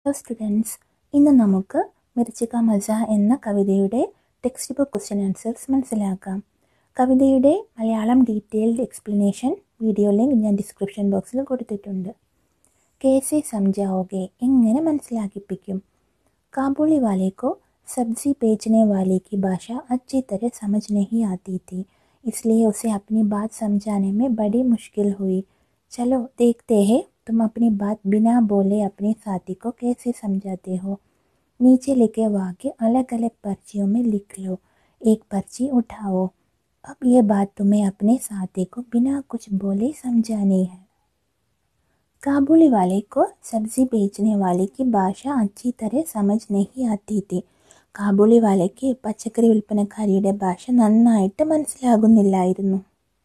hello students ഇന്ന് നമുക്ക് മിർച്ചിക മസ എന്ന കവിതയുടെ ടെക്സ്റ്റ് ബുക്ക് ക്വസ്റ്റ്യൻ ആൻസേഴ്സ് മനസ്സിലാക്കാം കവിതയുടെ Malayalam detailed explanation video link ഞാൻ ഡിസ്ക്രിപ്ഷൻ ബോക്സിൽ കൊടുത്തിട്ടുണ്ട് കേസെ സംജാവോगे എങ്ങനെ മനസ്സിലാക്കിപ്പിക്കും काबुली वाले को सब्जी बेचने वाले की भाषा अच्छी तरह समझ नहीं आती थी इसलिए उसे अपनी बात समझाने में बड़ी मुश्किल हुई चलो देखते हैं तुम अपनी बात बिना बोले अपने साथी को कैसे समझाते हो नीचे लिखे वाक्य अलग अलग पर्चियों में लिख लो एक पर्ची उठाओ अब ये बात तुम्हें अपने साथी को बिना कुछ बोले समझानी है काबुली वाले को सब्जी बेचने वाले की ഭാഷ अच्छी तरह समझ नहीं आती थी കാബൂളി വാലയ്ക്ക് പച്ചക്കറി വിൽപ്പനക്കാരിയുടെ ഭാഷ നന്നായിട്ട് മനസ്സിലാകുന്നില്ലായിരുന്നു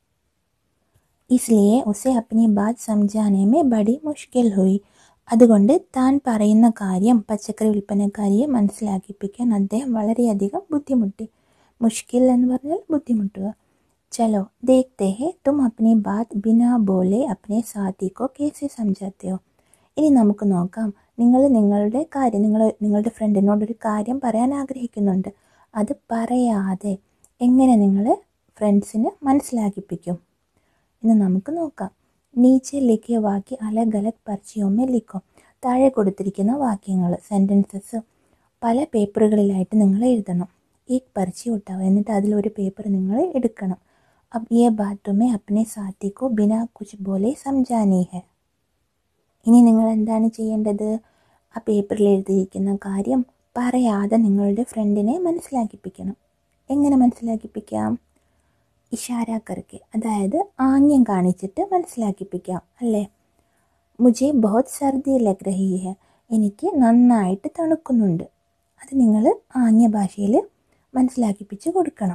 ഇസ്ലിയെ ഉസെ അപ്നി ബാത് സംജാനെ മേ ബഡി മുഷ്കിൽ ഹുയി അതുകൊണ്ട് താൻ പറയുന്ന കാര്യം പച്ചക്കറി വിൽപ്പനക്കാരിയെ മനസ്സിലാക്കിപ്പിക്കാൻ അദ്ദേഹം വളരെയധികം ബുദ്ധിമുട്ടി മുഷ്കിൽ എന്ന് പറഞ്ഞാൽ ബുദ്ധിമുട്ടുക ചലോ ദേഖ്തേ ഹെ തും അപ്നി ബാത് ബിനാ ബോലെ അപ്നെ സാഥിക്കോ കേസെ സംജാത്തയോ ഇനി നമുക്ക് നോക്കാം നിങ്ങൾ നിങ്ങളുടെ കാര്യം നിങ്ങൾ നിങ്ങളുടെ ഫ്രണ്ടിനോടൊരു കാര്യം പറയാൻ ആഗ്രഹിക്കുന്നുണ്ട് അത് പറയാതെ എങ്ങനെ നിങ്ങൾ ഫ്രണ്ട്സിന് മനസ്സിലാക്കിപ്പിക്കും എന്ന് നമുക്ക് നോക്കാം നീച്ചെ ലിഖിയ വാക്യ അലഗ് അലഗ് പർച്ചിയോമേ ലിഖോ താഴെ കൊടുത്തിരിക്കുന്ന വാക്യങ്ങൾ സെൻറ്റൻസസ് പല പേപ്പറുകളിലായിട്ട് നിങ്ങൾ എഴുതണം ഈ പർച്ചി ഉണ്ടാവും എന്നിട്ട് അതിലൊരു പേപ്പർ നിങ്ങൾ എടുക്കണം अब ये बात तुम्हें अपने साथी को बिना कुछ बोले समझानी है ഇനി നിങ്ങൾ എന്താണ് ചെയ്യേണ്ടത് ആ പേപ്പറിൽ എഴുതിയിരിക്കുന്ന കാര്യം പറയാതെ നിങ്ങളുടെ ഫ്രണ്ടിനെ മനസ്സിലാക്കിപ്പിക്കണം എങ്ങനെ മനസ്സിലാക്കിപ്പിക്കാം ഇഷാര കറക്കെ അതായത് ആംഗ്യം കാണിച്ചിട്ട് മനസ്സിലാക്കിപ്പിക്കാം അല്ലേ മുജെ ബഹുത് സർദി ലഗ് രഹി ഹെ എനിക്ക് നന്നായിട്ട് തണുക്കുന്നുണ്ട് അത് നിങ്ങൾ ആംഗ്യ ഭാഷയിൽ മനസ്സിലാക്കിപ്പിച്ച് കൊടുക്കണം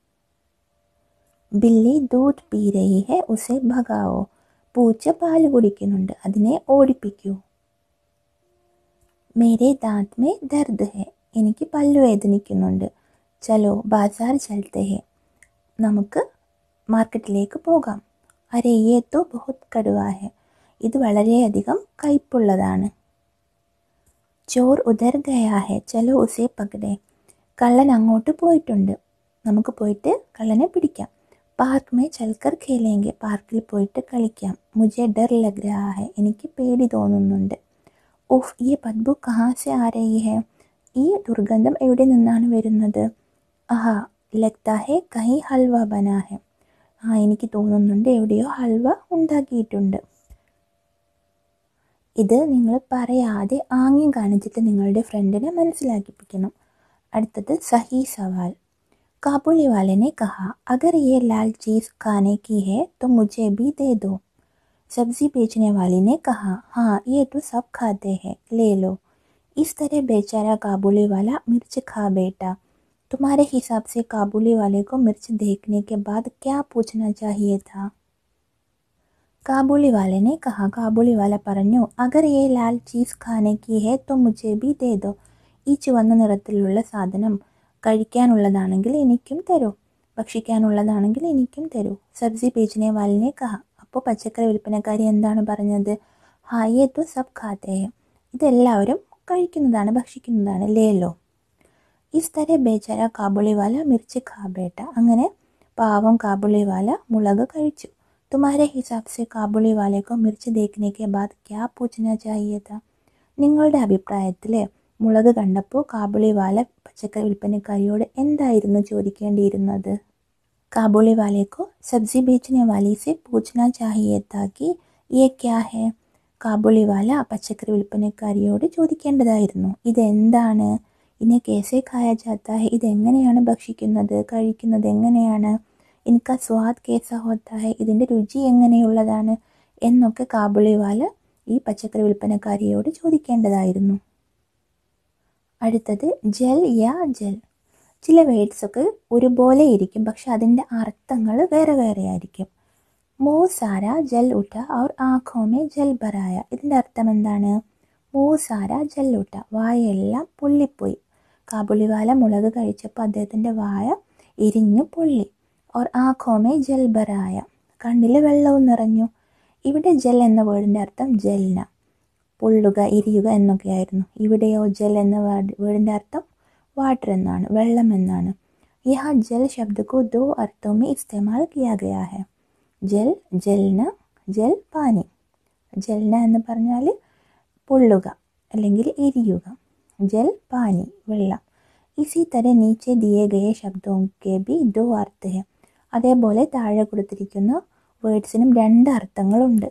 ബില്ലി ദൂത് പീ രഹി ഹെ ഉസെ ഭഗാവോ പൂച്ച പാല് കുടിക്കുന്നുണ്ട് അതിനെ ഓടിപ്പിക്കൂ മേരെ ദാന്ത് മേ ദർദ് ഹെ എനിക്ക് പല്ലു വേദനിക്കുന്നുണ്ട് ചലോ ബാസാർ ചലത്തെ ഹെ നമുക്ക് മാർക്കറ്റിലേക്ക് പോകാം അരെ യേ തോ ബഹുത് കടുവാ ഹെ ഇത് വളരെയധികം കയ്പുള്ളതാണ് ചോർ ഉദർ ഗയാ ഹെ ചലോ ഉസേ പകടെ കള്ളൻ അങ്ങോട്ട് പോയിട്ടുണ്ട് നമുക്ക് പോയിട്ട് കള്ളനെ പിടിക്കാം പാർക്ക് മേ ചൽക്കർ ഖേലേങ്കെ പാർക്കിൽ പോയിട്ട് കളിക്കാം മുജെ ഡർ ലഗ് രഹാ ഹെ എനിക്ക് പേടി തോന്നുന്നുണ്ട് ഉഫ് ഈ ബദ്ബു കഹാസെ ആ രഹി ഹെ ഈ ദുർഗന്ധം എവിടെ നിന്നാണ് വരുന്നത് ആഹാ ലഗ്താ ഹെ കഹി ഹൽവ ബനാ ഹെ ആ എനിക്ക് തോന്നുന്നുണ്ട് എവിടെയോ ഹൽവ ഉണ്ടാക്കിയിട്ടുണ്ട് ഇത് നിങ്ങൾ പറയാതെ ആംഗ്യം കാണിച്ചിട്ട് നിങ്ങളുടെ ഫ്രണ്ടിനെ മനസ്സിലാക്കിപ്പിക്കണം അടുത്തത് സഹി സവാൽ काबुली वाले ने कहा अगर ये लाल चीज़ खाने की है तो मुझे भी दे दो सब्जी बेचने वाली ने कहा हाँ ये तो सब खाते हैं ले लो इस तरह बेचारा काबुली वाला मिर्च खा बैठा तुम्हारे हिसाब से काबुली वाले को मिर्च देखने के बाद क्या पूछना चाहिए था കാബൂളി വാലനെ കഹ കാബൂളി വാല പറഞ്ഞു അഗർ ഏ ലാൽ ചീസ് ഖാനെ കി ഹെ തോ മുझे भी दे दो ഈ ചുവന്ന നിറത്തിലുള്ള സാധനം കഴിക്കാനുള്ളതാണെങ്കിൽ എനിക്കും തരൂ ഭക്ഷിക്കാനുള്ളതാണെങ്കിൽ എനിക്കും തരൂ സബ്സി ബേച്ചിനെ വാലിനെ കഹ അപ്പോൾ പച്ചക്കറി വിൽപ്പനക്കാരി എന്താണ് പറഞ്ഞത് ഹായേ തു സബ് ഖാത്തേ ഇതെല്ലാവരും കഴിക്കുന്നതാണ് ഭക്ഷിക്കുന്നതാണ് ലേലോ ഇസ് തര ബേച്ചാര കാബുളിവാല മിർച്ച് ഖാബേട്ട അങ്ങനെ പാവം കാബുളിവാല മുളക് കഴിച്ചു തുമാരെ ഹിസാബ് സെ കാബുളിവാലയ്ക്കോ മിർച്ച് ദേഖ്നെ ബാദ് ക്യാ പൂച്ചന ചാഹിയത നിങ്ങളുടെ അഭിപ്രായത്തിൽ മുളക് കണ്ടപ്പോൾ കാബുളിവാല പച്ചക്കറി വിൽപ്പനക്കാരിയോട് എന്തായിരുന്നു ചോദിക്കേണ്ടിയിരുന്നത് കാബുളി വാലേക്കോ സബ്സി ബേച്ചനെ വാലി സെ പൂച്ചന ചാഹിയെ താക്കി യേ ക്യാ ഹെ കാബുളി വാല പച്ചക്കറി വിൽപ്പനക്കാരിയോട് ചോദിക്കേണ്ടതായിരുന്നു ഇതെന്താണ് ഇന്നെ കേസെ ഖായ ജാത്ത ഹെ ഇതെങ്ങനെയാണ് ഭക്ഷിക്കുന്നത് കഴിക്കുന്നത് എങ്ങനെയാണ് എനിക്ക് സ്വാദ് കേസ ഹോത്ത ഹെ ഇതിൻ്റെ രുചി എങ്ങനെയുള്ളതാണ് എന്നൊക്കെ കാബുളി വാല ഈ പച്ചക്കറി വിൽപ്പനക്കാരിയോട് ചോദിക്കേണ്ടതായിരുന്നു അടുത്തത് ജൽ യാ ജൽ ചില വേർഡ്സൊക്കെ ഒരുപോലെ ഇരിക്കും പക്ഷെ അതിൻ്റെ അർത്ഥങ്ങൾ വേറെ വേറെ ആയിരിക്കും മോ സാര ജൽ ഉട്ട ഔർ ആഖോമേ ജൽ ബറായ ഇതിൻ്റെ അർത്ഥം എന്താണ് മോ സാര ജൽ ഉട്ട വായെല്ലാം പൊള്ളിപ്പോയി കാബുളിവാല മുളക് കഴിച്ചപ്പോൾ അദ്ദേഹത്തിൻ്റെ വായ എരിഞ്ഞു പൊള്ളി ഔർ ആഖോമേ ജൽ ബറായ കണ്ണിൽ വെള്ളവും നിറഞ്ഞു ഇവിടെ ജൽ എന്ന വേർഡിൻ്റെ അർത്ഥം ജൽന പൊള്ളുക എരിയുക എന്നൊക്കെയായിരുന്നു ഇവിടെയോ ജൽ എന്ന വേർഡിൻ്റെ അർത്ഥം വാട്ടർ എന്നാണ് വെള്ളം എന്നാണ് യഹ ജൽ ശബ്ദ കോ ദോ അർത്ഥോ മേ ഇസ്തേമാൽ കിയാ ഗയാ ഹെ ജൽ ജൽന ജൽ പാനി ജൽന എന്ന് പറഞ്ഞാൽ പൊള്ളുക അല്ലെങ്കിൽ എരിയുക ജൽ പാനി വെള്ളം ഇസി തര നീച്ചെ ദിയെ ഗയെ ശബ്ദവും കെ ബി ദോ അർത്ഥ ഹെ അതേപോലെ താഴെ കൊടുത്തിരിക്കുന്ന വേർഡ്സിനും രണ്ട് അർത്ഥങ്ങളുണ്ട്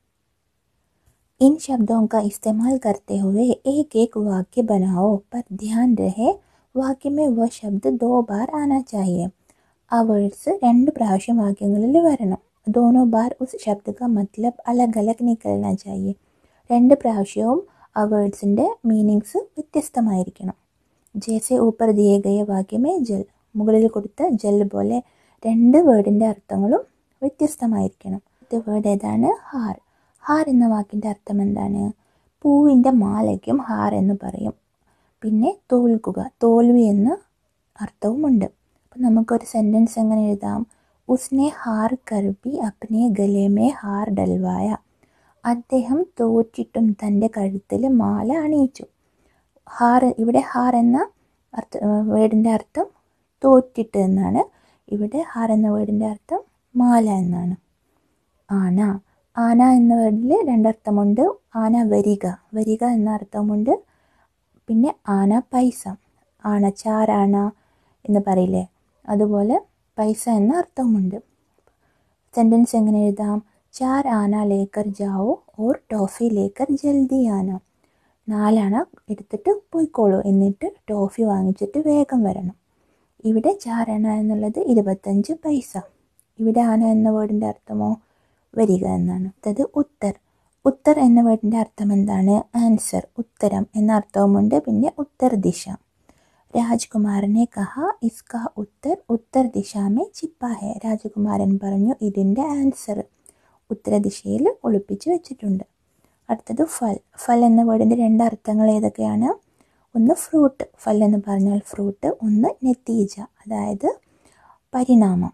इन शब्दों का इस्तेमाल करते हुए एक एक वाक्य बनाओ पर ध्यान रहे वाक्य में वह शब्द दो बार आना चाहिए ആ വേർഡ്സ് രണ്ട് പ്രാവശ്യം വാക്യങ്ങളിൽ വരണം ദോനോ ബാർ ഉസ് ശബ്ദ കാ മത്ലബ് അലഗ് അലഗ് നിക്കൽന ചാഹിയെ രണ്ട് പ്രാവശ്യവും ആ വേർഡ്സിൻ്റെ മീനിങ്സ് വ്യത്യസ്തമായിരിക്കണം ജേസെ ഊപ്പർ ദിയെ ഗയ വാക്യമേ ജൽ മുകളിൽ കൊടുത്ത ജൽ പോലെ രണ്ട് വേർഡിൻ്റെ അർത്ഥങ്ങളും വ്യത്യസ്തമായിരിക്കണം ഇത് വേർഡ് ഏതാണ് ഹാർ ഹാർ എന്ന വാക്കിൻ്റെ അർത്ഥം എന്താണ് പൂവിൻ്റെ മാലയ്ക്കും ഹാർ എന്ന് പറയും പിന്നെ തോൽക്കുക തോൽവി എന്ന അർത്ഥവുമുണ്ട് അപ്പം നമുക്കൊരു സെൻറ്റൻസ് എങ്ങനെ എഴുതാം ഉസ്നെ ഹാർ കർബി അപ്നെ ഗലേമേ ഹാർ ഡൽവായ അദ്ദേഹം തോറ്റിട്ടും തൻ്റെ കഴുത്തിൽ മാല അണിയിച്ചു ഹാർ ഇവിടെ ഹാർ എന്ന അർത്ഥ വേർഡിൻ്റെ അർത്ഥം തോറ്റിട്ട് എന്നാണ് ഇവിടെ ഹാർ എന്ന വേർഡിൻ്റെ അർത്ഥം മാല എന്നാണ് ആന ആന എന്ന വേർഡിൽ രണ്ടർത്ഥമുണ്ട് ആന വരിക വരിക എന്ന അർത്ഥമുണ്ട് പിന്നെ ആന പൈസ ആന ചാരാന എന്ന് പറയില്ലേ അതുപോലെ പൈസ എന്ന അർത്ഥവുമുണ്ട് സെൻറ്റൻസ് എങ്ങനെ എഴുതാം ചാർ ആന ലേക്കർ ജാവോ ഓർ ടോഫി ലേക്കർ ജൽദി ആന നാലാണ എടുത്തിട്ട് പോയിക്കോളൂ എന്നിട്ട് ടോഫി വാങ്ങിച്ചിട്ട് വേഗം വരണം ഇവിടെ ചാരണ എന്നുള്ളത് ഇരുപത്തഞ്ച് പൈസ ഇവിടെ ആന എന്ന വേർഡിൻ്റെ അർത്ഥമോ വരിക എന്നാണ് അടുത്തത് ഉത്തർ ഉത്തർ എന്ന വേർഡിൻ്റെ അർത്ഥം എന്താണ് ആൻസർ ഉത്തരം എന്ന അർത്ഥവുമുണ്ട് പിന്നെ ഉത്തർ ദിശ രാജ്കുമാരനെ കഹ ഇസ്ക ഉത്തർ ഉത്തർ ദിശാമേ ചിപ്പ ഹെ രാജകുമാരൻ പറഞ്ഞു ഇതിൻ്റെ ആൻസർ ഉത്തരദിശയിൽ ഒളിപ്പിച്ച് വെച്ചിട്ടുണ്ട് അടുത്തത് ഫൽ ഫൽ എന്ന വേർഡിൻ്റെ രണ്ട് അർത്ഥങ്ങൾ ഏതൊക്കെയാണ് ഒന്ന് ഫ്രൂട്ട് ഫൽ എന്ന് പറഞ്ഞാൽ ഫ്രൂട്ട് ഒന്ന് നെത്തീജ അതായത് പരിണാമം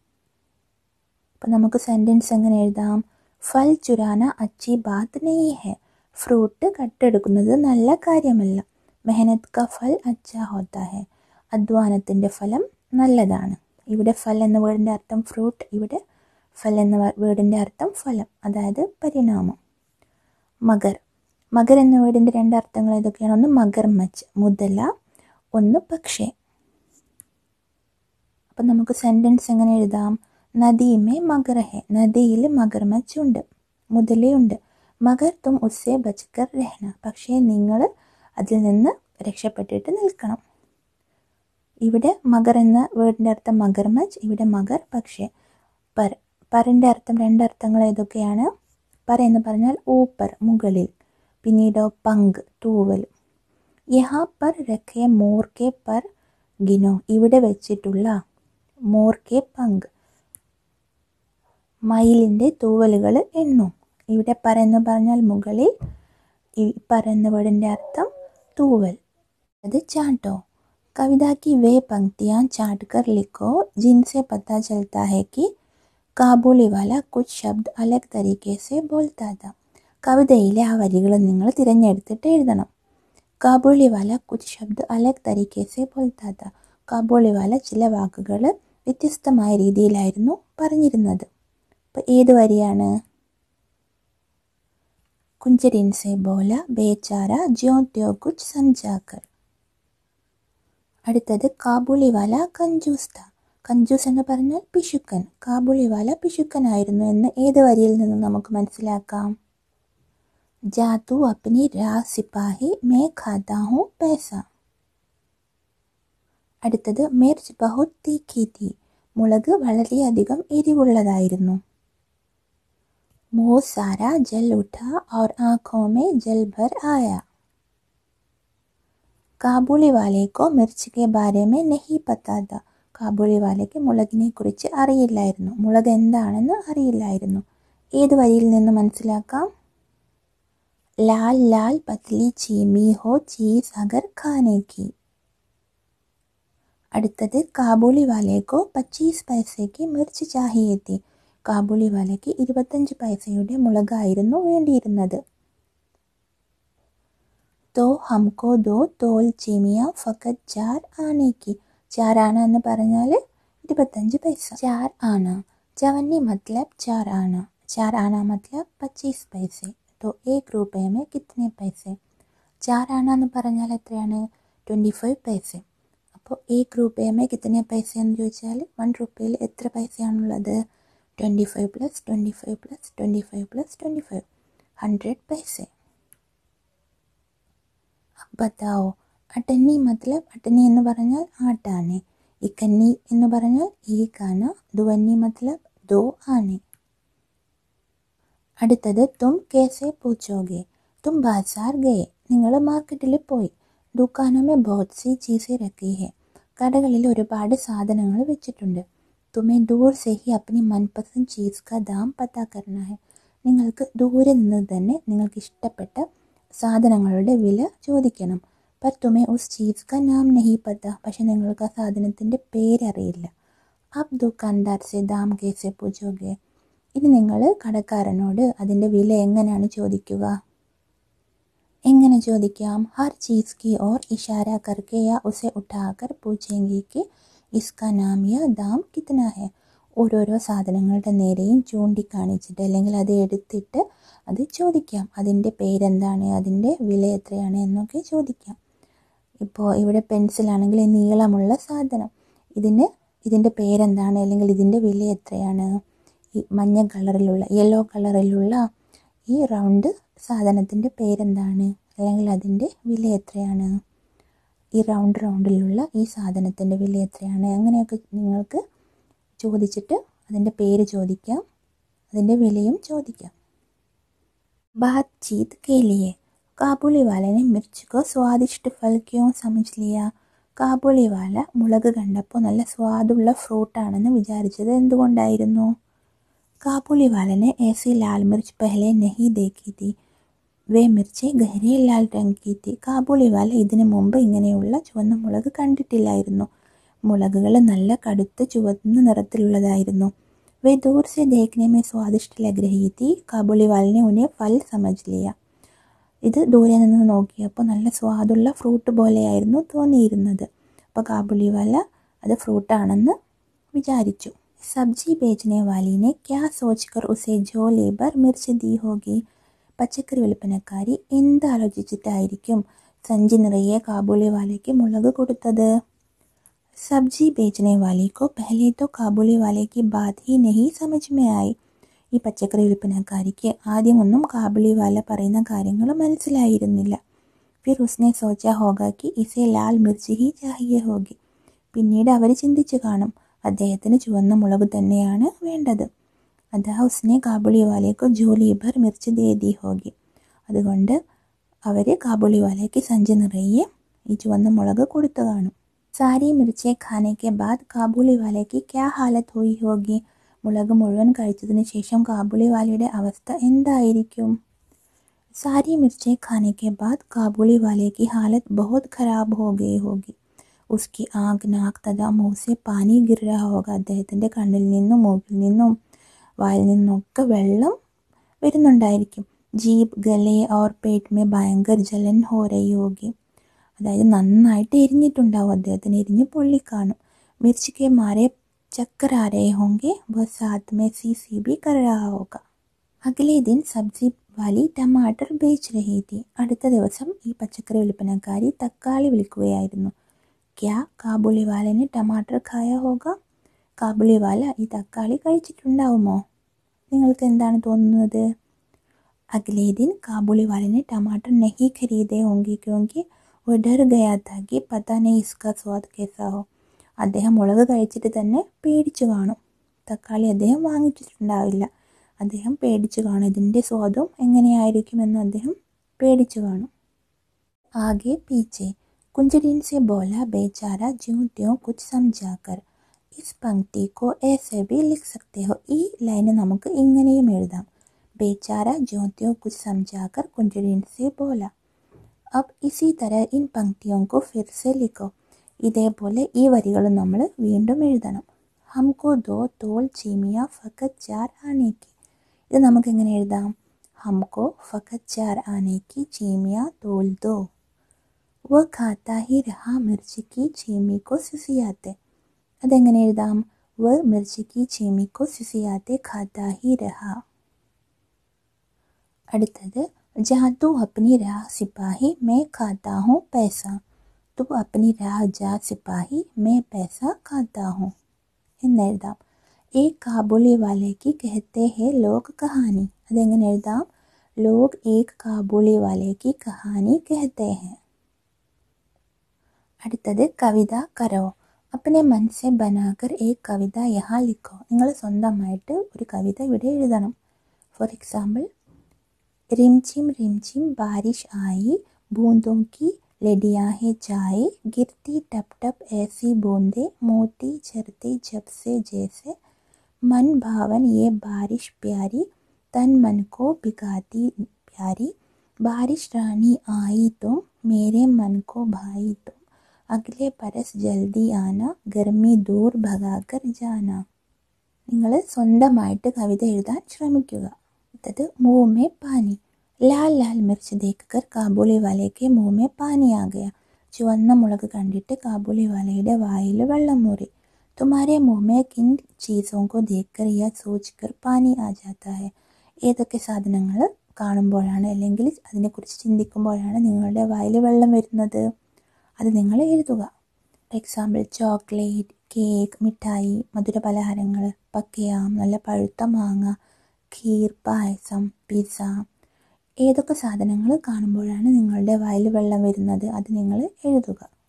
അപ്പം നമുക്ക് സെൻറ്റൻസ് എങ്ങനെ എഴുതാം ഫൽ ചുരാന അച്ചി ബാത്ത് നെയ് ഹെ ഫ്രൂട്ട് കട്ടെടുക്കുന്നത് നല്ല കാര്യമല്ല മെഹനത് ക ഫൽ അച്ഛാ ഹോത്ത ഹെ അധ്വാനത്തിൻ്റെ ഫലം നല്ലതാണ് ഇവിടെ ഫൽ എന്ന വേർഡിൻ്റെ അർത്ഥം ഫ്രൂട്ട് ഇവിടെ ഫൽ എന്ന വേർഡിൻ്റെ അർത്ഥം ഫലം അതായത് പരിണാമം മകർ മകർ എന്ന വേർഡിൻ്റെ രണ്ട് അർത്ഥങ്ങൾ ഏതൊക്കെയാണ് ഒന്ന് മകർ മച്ച് മുതല ഒന്ന് പക്ഷേ അപ്പം നമുക്ക് സെൻറ്റൻസ് എങ്ങനെ എഴുതാം നദിമേ മകർ ഹെ നദിയിൽ മകർമച്ച് ഉണ്ട് മുതലയുണ്ട് മകർ തും ഉസ്സെ ബച്കർ രഹന പക്ഷേ നിങ്ങൾ അതിൽ നിന്ന് രക്ഷപ്പെട്ടിട്ട് നിൽക്കണം ഇവിടെ മകർ എന്ന വേർഡിൻ്റെ അർത്ഥം മകർമച്ച് ഇവിടെ മകർ പക്ഷേ പർ പറിൻ്റെ അർത്ഥം രണ്ടർത്ഥങ്ങൾ ഏതൊക്കെയാണ് പർ എന്ന് പറഞ്ഞാൽ ഊപ്പർ മുകളിൽ പിന്നീടോ പങ്ക് തൂവൽ യഹാ പർ രഖേ മോർ കെ പർ ഗിനോ ഇവിടെ വെച്ചിട്ടുള്ള മോർ കെ പങ്ക് മയിലിൻ്റെ തൂവലുകൾ എണ്ണും ഇവിടെ പർ എന്ന് പറഞ്ഞാൽ മുകളിൽ ഈ പർ എന്ന വേർഡിൻ്റെ അർത്ഥം തൂവൽ അത് ചാട്ടോ कविता की वे पंक्तियाँ चाट कर लिखो जिनसे पता चलता है कि കാബൂളി വാല കുച്ച് ശബ്ദ് അലഗ് തരീക്കെ സെ ബോൾത്താ ത കവിതയിലെ ആ വരികൾ നിങ്ങൾ തിരഞ്ഞെടുത്തിട്ട് എഴുതണം കാബൂളി വാല കുച്ച് ശബ്ദ് അലഗ് തരീക്കെ സെ ബോൾത്താ ത കാബൂളി വാല ചില വാക്കുകൾ വ്യത്യസ്തമായ രീതിയിലായിരുന്നു പറഞ്ഞിരുന്നത് അപ്പോൾ ഏത് വരിയാണ് കുഞ്ചരിൻ സെ ബോല ബേച്ചാര ജ്യോ ത്യോ കുച്ച് സംജാക്കർ അടുത്തത് കാബൂളിവാല കഞ്ചൂസ്ത കഞ്ചൂസ് എന്ന് പറഞ്ഞാൽ പിശുക്കൻ കാബൂളിവാല പിശുക്കനായിരുന്നു എന്ന് ഏത് വരിയിൽ നിന്ന് നമുക്ക് മനസ്സിലാക്കാം ജാതു അപ്നി രാ സിപ്പാഹി മേ ഖാതാ ഹൂ പൈസ അടുത്തത് മിർച്ച് ബഹുത് തീഖി തീ മുളക് വളരെയധികം എരിവുള്ളതായിരുന്നു മുഹ് സാര ജൽ ഉഠ और आंखों में जल भर आया കാബൂളി വാലയ്ക്കോ മിർച്ച് കെ ബാരെ മേ നഹി പത്താത കാബൂളി വാലയ്ക്ക് മുളകിനെ കുറിച്ച് അറിയില്ലായിരുന്നു മുളക് എന്താണെന്ന് അറിയില്ലായിരുന്നു ഏത് വരിയിൽ നിന്ന് മനസ്സിലാക്കാം ലാൽ ലാൽ പത്ലി ചീമി ഹോ ചീസ് അഗർ ഖാനേക്ക് അടുത്തത് കാബൂളി വാലയ്ക്കോ പച്ചീസ് പൈസയ്ക്ക് മിർച്ച് ചാഹിയെത്തി കാബൂളി വാലയ്ക്ക് ഇരുപത്തഞ്ച് പൈസയുടെ മുളകായിരുന്നു വേണ്ടിയിരുന്നത് तो हमको दो തോൽ ചീമിയ ഫക്കത് ചാർ ആനയ്ക്ക് ചാർ ആന എന്ന് പറഞ്ഞാൽ ഇരുപത്തഞ്ച് പൈസ ചാർ ആന ചവന്നി മത്ലബ് ചാർ ആന ചാർ ആന മത്ലബ് പച്ചീസ് പൈസ तो एक रुपये में कितने पैसे ചാർ ആന എന്ന് പറഞ്ഞാൽ എത്രയാണ് ട്വൻറ്റി ഫൈവ് പൈസ അപ്പോൾ ഏക് രൂപയമേ കിത്തനെ പൈസ എന്ന് ചോദിച്ചാൽ വൺ റുപ്പയിൽ എത്ര പൈസയാണുള്ളത് twenty five plus twenty five plus twenty five plus twenty five hundred പൈസ ബത്താവോ അട്ടന്നി മത്ലബ് അട്ടന്നി എന്ന് പറഞ്ഞാൽ ആട്ടാണ് ഇക്കന്നി എന്ന് പറഞ്ഞാൽ ഏക് ആന ദുവന്നി മത്ലബ് ദോ ആനെ അടുത്തത് തും കേസെ പൂച്ചോगे തും ബാസാർ ഗയെ നിങ്ങൾ മാർക്കറ്റിൽ പോയി ദുക്കാനമേ ബഹുത് സി ചീസെ രക്കി ഹെ കടകളിൽ ഒരുപാട് സാധനങ്ങൾ വെച്ചിട്ടുണ്ട് തുമേ ദൂർ സെ ഹി അപ്നി മൻപസന്ദ് ചീസ് കാ ദാം പത്താ കർണ ഹെ നിങ്ങൾക്ക് ദൂരെ നിന്ന് തന്നെ നിങ്ങൾക്ക് ഇഷ്ടപ്പെട്ട സാധനങ്ങളുടെ വില ചോദിക്കണം പർ തുമേ ഉസ് ചീസ് കാ നാം നഹി പത്ത പക്ഷെ നിങ്ങൾക്ക് ആ സാധനത്തിൻ്റെ പേരറിയില്ല അബ് ദുക്കാൻദാർ സെ ദാം കേസെ പൂച്ചോगे ഇനി നിങ്ങൾ കടക്കാരനോട് അതിൻ്റെ വില എങ്ങനെയാണ് ചോദിക്കുക എങ്ങനെ ചോദിക്കാം ഹർ ചീസ് കി ഓർ ഇഷാര കർക്കെ യാ ഉസെ ഉഠാക്കർ പൂച്ചെങ്കി കി ഇസ്കാ നാം യാ ദാം കിത്തന ഹെ ഓരോരോ സാധനങ്ങളുടെ നേരെയും ചൂണ്ടിക്കാണിച്ചിട്ട് അല്ലെങ്കിൽ അത് എടുത്തിട്ട് അത് ചോദിക്കാം അതിൻ്റെ പേരെന്താണ് അതിൻ്റെ വില എത്രയാണ് എന്നൊക്കെ ചോദിക്കാം ഇപ്പോൾ ഇവിടെ പെൻസിലാണെങ്കിൽ ഈ നീളമുള്ള സാധനം ഇതിന് ഇതിൻ്റെ പേരെന്താണ് അല്ലെങ്കിൽ ഇതിൻ്റെ വില എത്രയാണ് ഈ മഞ്ഞ കളറിലുള്ള യെല്ലോ കളറിലുള്ള ഈ റൗണ്ട് സാധനത്തിൻ്റെ പേരെന്താണ് അല്ലെങ്കിൽ അതിൻ്റെ വില എത്രയാണ് ഈ റൗണ്ട് റൗണ്ടിലുള്ള ഈ സാധനത്തിൻ്റെ വില എത്രയാണ് അങ്ങനെയൊക്കെ നിങ്ങൾക്ക് ചോദിച്ചിട്ട് അതിൻ്റെ പേര് ചോദിക്കാം അതിൻ്റെ വിലയും ചോദിക്കാം बातचीत के लिए കാബൂളി വാല ने मिर्च को स्वादिष्ट फल क्यों समझ लिया കാബൂളി വാല മുളക് കണ്ടപ്പോൾ നല്ല സ്വാദുള്ള ഫ്രൂട്ടാണെന്ന് വിചാരിച്ചത് എന്തുകൊണ്ടായിരുന്നു കാബൂളി वाले ने ऐसी लाल मिर्च पहले नहीं देखी थी വേ മിർച്ചെ ഗഹരെ ലാൽ രംഗ് കി തി കാബൂളി വാല ഇതിനു മുമ്പ് ഇങ്ങനെയുള്ള ചുവന്ന മുളക് കണ്ടിട്ടില്ലായിരുന്നു മുളകുകൾ നല്ല കടുത്ത ചുവന്ന നിറത്തിലുള്ളതായിരുന്നു വേ ദൂർ സെ ദേഖ്നെ മേ സ്വാദിഷ്ട ലഗ് രഹി തി കാബൂളി വാലിനെ ഉന്നെ ഫൽ സമജ് ലിയ ഇത് ദൂരെ നിന്ന് നോക്കിയപ്പോൾ നല്ല സ്വാദുള്ള ഫ്രൂട്ട് പോലെയായിരുന്നു തോന്നിയിരുന്നത് അപ്പോൾ കാബൂളി വാല അത് ഫ്രൂട്ടാണെന്ന് വിചാരിച്ചു സബ്ജി ബേച്ചനെ വാലിനെ ക്യാ സോച്ച്കർ ഉസെ ജോ ലേബർ മിർച്ച് ദി ഹോഗി പച്ചക്കറി വിൽപ്പനക്കാരി എന്താലോചിച്ചിട്ടായിരിക്കും സഞ്ചി നിറയെ കാബൂളി വാലയ്ക്ക് മുളക് കൊടുത്തത് സബ്ജി ബേച്ചനെ വാലി കോ പഹലെ തോ കാബൂളി വാലെ की बात ही नहीं समझ में आई ഈ പച്ചക്കറി വിൽപ്പനക്കാരിക്ക് ആദ്യമൊന്നും കാബൂളി വാല പറയുന്ന കാര്യങ്ങൾ മനസ്സിലായിരുന്നില്ല ഫിർ ഉസ്നെ സോച്ച ഹോഗ കി ഇസെ ലാൽ മിർച്ച് ഹി ചാഹിയെ ഹോഗി പിന്നീട് അവർ ചിന്തിച്ചു കാണും അദ്ദേഹത്തിന് ചുവന്ന മുളക് തന്നെയാണ് വേണ്ടത് അതാ ഉസ്നെ കാബൂളി വാലയ്ക്ക് ജോലി ഭർ മിർച്ച് ദേദി ഹോഗി അതുകൊണ്ട് അവർ കാബൂളി വാലയ്ക്ക് സഞ്ചി നിറയെ ഈ ചുവന്ന മുളക് കൊടുത്തു കാണും സാരി മിർച്ചെ ഖാനെ കെ ബാദ് കാബൂളി വാലയ്ക്ക് ക്യാ ഹാലത്ത് ഹോയി ഹോഗി മുളക് മുഴുവൻ കഴിച്ചതിന് ശേഷം കാബൂളി വാലയുടെ അവസ്ഥ എന്തായിരിക്കും सारी मिर्चें खाने के बाद काबुली वाले की हालत बहुत ख़राब हो गई होगी उसकी ആങ്ക് നാക്ക് തഥാ മൂസെ പാനി ഗിർ രഹാ ഹോഗ അദ്ദേഹത്തിൻ്റെ കണ്ണിൽ നിന്നും മൂക്കിൽ നിന്നും വായിൽ നിന്നൊക്കെ വെള്ളം വരുന്നുണ്ടായിരിക്കും ജീബ് ഗലെ ഓർ പേട്ട് മേ ഭയങ്കര ജലൻ ഹോ രഹി ഹോഗി അതായത് നന്നായിട്ട് എരിഞ്ഞിട്ടുണ്ടാവും അദ്ദേഹത്തിന് എരിഞ്ഞ് പൊള്ളിക്കാണും മിർച്ച് കെ മാരെ ചക്കർ ആ രഹെ ഹോങ്കെ വ സാത്ത് മേ സി സി ബി കർ രഹാ ഹോഗ അഗലേ ദിൻ സബ്സി വാലി ടമാട്ടർ ബേച്ച് രഹി തി അടുത്ത ദിവസം ഈ പച്ചക്കറി വിൽപ്പനക്കാരി തക്കാളി വിൽക്കുകയായിരുന്നു ക്യാ കാബുളി വാലനെ ടമാട്ടർ ഖായ ഹോഗ കാബുളി വാല ഈ തക്കാളി കഴിച്ചിട്ടുണ്ടാവുമോ നിങ്ങൾക്ക് എന്താണ് തോന്നുന്നത് अगले दिन काबुली वाले ने टमाटर नहीं खरीदे होंगे क्योंकि वो डर गया था कि पता नहीं इसका स्वाद कैसा हो അദ്ദേഹം മുളക് കഴിച്ചിട്ട് തന്നെ പേടിച്ചു കാണും തക്കാളി അദ്ദേഹം വാങ്ങിച്ചിട്ടുണ്ടാവില്ല അദ്ദേഹം പേടിച്ചു കാണും ഇതിൻ്റെ സ്വാദും എങ്ങനെയായിരിക്കുമെന്ന് അദ്ദേഹം പേടിച്ചു കാണും ആകെ പീച്ചെ കുഞ്ചരീൻ സെ ബോല ബേചാര ജ്യോ ത്യോ കുച്ച് സംജാക്കർ ഇസ് പങ്ക്തി കോ ऐसे भी लिख सकते हो ഈ ലൈന് നമുക്ക് ഇങ്ങനെയും എഴുതാം बेचारा ज्यों त्यों कुछ समझाकर कुंजरीन से बोला अब इसी तरह इन पंक्तियों को फिर से लिखो ഇതേപോലെ ഈ വരികൾ നമ്മൾ വീണ്ടും എഴുതണം ഹംകോ ദോ തോൾ ചീമിയ ഫക്കത് ചാർ ആനേക്ക് ഇത് നമുക്ക് എങ്ങനെ എഴുതാം ഹംകോ ഫക്കത് ചാർ ആനേക്ക് ചീമിയ തോൽ ദോ വ ഖാത്ത ഹി രഹ മിർച്ചി കി ചീമി കോ സിസിയാത്തെ അതെങ്ങനെ എഴുതാം വ മിർച്ചി കി ചീമി കോ സിസിയാത്തെ ഖാത്ത ഹി രഹ അടുത്തത് ജാ തू अपनी राह सिपाही मैं खाता हूँ पैसा तू अपनी राह जा सिपाही मैं पैसा खाता हूँ എന്നെഴുതാം ഈ കാബൂളി വാലേക്ക് കഹത്തെ ഹെ ലോഗ് കഹാനി അതെങ്ങനെ എഴുതാം ലോഗ് ഏക് കാബൂളി വാലേക്ക് കഹാനി കഹത്തെ ഹെ അടുത്തത് കവിത കരോ അപ്പനെ മനസ്സെ ബനാകർ ഏക് കവിത യഹാ ലിഖോ നിങ്ങൾ സ്വന്തമായിട്ട് ഒരു കവിത ഇവിടെ എഴുതണം ഫോർ എക്സാമ്പിൾ रिमझिम रिमझिम बारिश आई बूंदों की लडियाँ है जाए गिरती टप टप ऐसी बूंदे मोती झरते जब से जैसे मन भावन ये बारिश प्यारी तन मन को भिगाती प्यारी बारिश रानी आई तुम मेरे मन को भाई तुम अगले बरस जल्दी आना गर्मी दूर भगाकर जाना നിങ്ങൾ സ്വന്തമായിട്ട് കവിത എഴുതാൻ ശ്രമിക്കുക അടുത്തത് മുँह में पानी ലാൽ ലാൽ മിർച്ച് ദേക്കർ കാബൂളി വാലയ്ക്ക് മുँह में പാനി ആ ഗയ ചുവന്ന മുളക് കണ്ടിട്ട് കാബൂളി വാലയുടെ വായിൽ വെള്ളം മൂറി തുമാരെ മുँह में കിൻ ചീസോं को देखकर या सोचकर പാനി ആ ജാത്ത ഹെ ഏതൊക്കെ സാധനങ്ങൾ കാണുമ്പോഴാണ് അല്ലെങ്കിൽ അതിനെക്കുറിച്ച് ചിന്തിക്കുമ്പോഴാണ് നിങ്ങളുടെ വായിൽ വെള്ളം വരുന്നത് അത് നിങ്ങൾ എഴുതുക ഫോർ എക്സാമ്പിൾ ചോക്ലേറ്റ് കേക്ക് മിഠായി മധുരപലഹാരങ്ങൾ പക്കയാം നല്ല പഴുത്ത മാങ്ങ ഖീർ പായസം പിസ്സ ഏതൊക്കെ സാധനങ്ങൾ കാണുമ്പോഴാണ് നിങ്ങളുടെ വായിൽ വെള്ളം വരുന്നത് അത് നിങ്ങൾ എഴുതുക